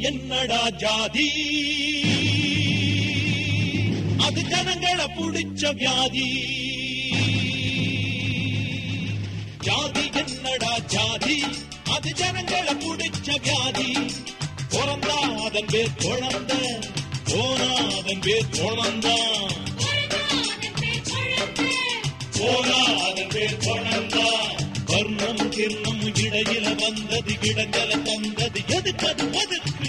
என்னடா ஜாதி அது ஜனங்களை புடிச்ச வியாதி ஜாதி என்னடா ஜாதி அது ஜனங்களை புடிச்ச வியாதி பிறந்தா அதன் பேர் குழந்த போனா அதன் பேர் குழந்தான் போனா அதன் பேர் குழந்தான் வர்ணம் கிர்ணம் இடையில வந்தது இடங்கல தந்தது எதுக்கு அது எதுக்கு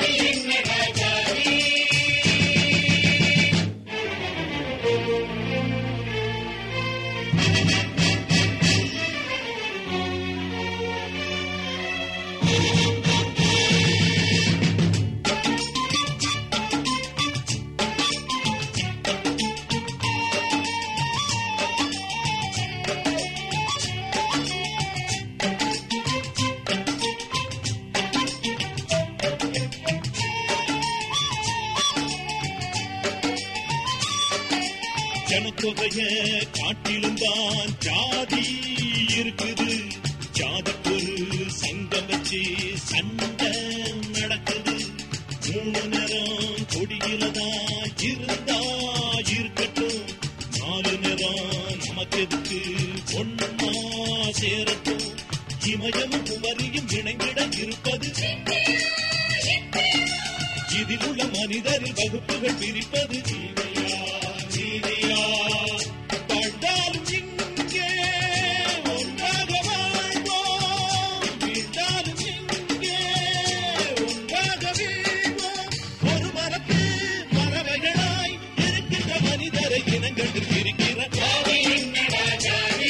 ஜனத்தொகைய காட்டிலும் தான் ஜாதி இருக்குது ஜாதிக்கு ஒரு சங்கம் வச்சு சண்டை நடக்குது மூணு நேரம் கொடியில தான் இருந்தா இருக்கட்டும் நாலு நேரம் நமக்கு எதுக்கு ஒன்னா சேரட்டும் இமயமும் குமரியும் இணைந்திட இருப்பது இதில் உள்ள மனிதரில் வகுப்புகள் பிரிப்பது நீதியா நீதியா வாழ்ந்தாலும் இங்கே ஒன்றாக வாழ்வோம் வீழ்ந்தாலும் இங்கே ஒன்றாக வீழ்வோம் ஒரு மரத்து பறவைகளாய் இருக்கின்ற மனிதரை இனங்கள் இருக்கிற ஜாதி என்னடா ஜாதி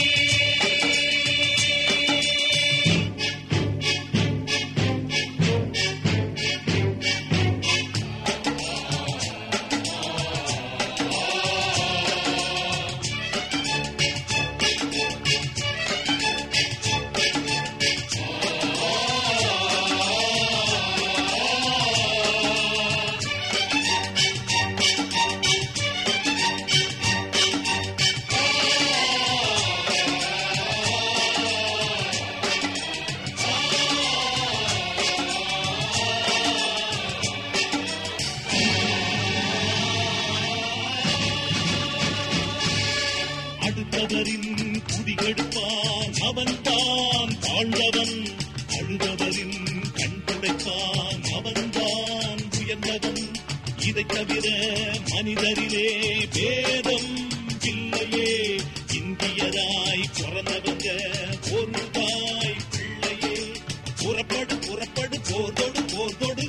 அடுத்தவரின் குடிகெடுப்பான் அவன்தான் தாழ்ந்தவன் அழுதவரின் கண் துடைப்பான் அவன்தான் உயர்ந்தவன் இதைத் தவிர மனிதரிலே பேதம் இல்லையே இந்தியராய் பிறந்தவங்க ஒரு தாய் பிள்ளையே புறப்படு புறப்படு போர்தொடு போர்தொடு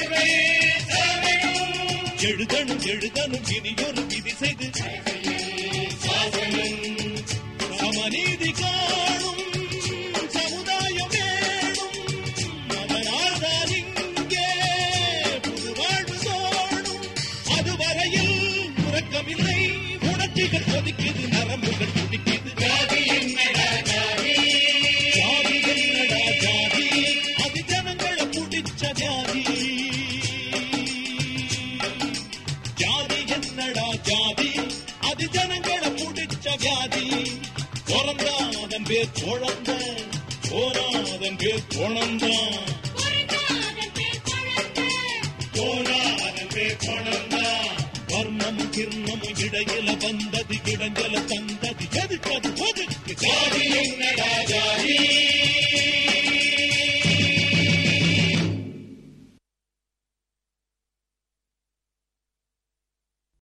எழுதணும் எழுதணும் இனியொரு விதி செய்து சாசனம் சமநீதி காணும் சமுதாயம் வேணும் அதனால்தான் இங்கே புது வாழ்வு தோணும் அதுவரையில் உறக்கமில்லை உணர்ச்சிகள் கொதிக்குது நரம்புகள் துடிக்குது ஜாதி என்னடா ஜாதி ஜாதி என்னடா ஜாதி அது ஜனங்களை புடிச்ச ஜாதி ஜாதி என்னடா ஜாதி அது ஜனங்களை புடிச்ச வியாதி பிறந்தாதன் பேர் குழந்த போராதன் பேர் குழந்தான் போராதன் பேர் குழந்தான் வர்ணம் கிர்ணம் இடையில வந்தது இடங்கல தந்த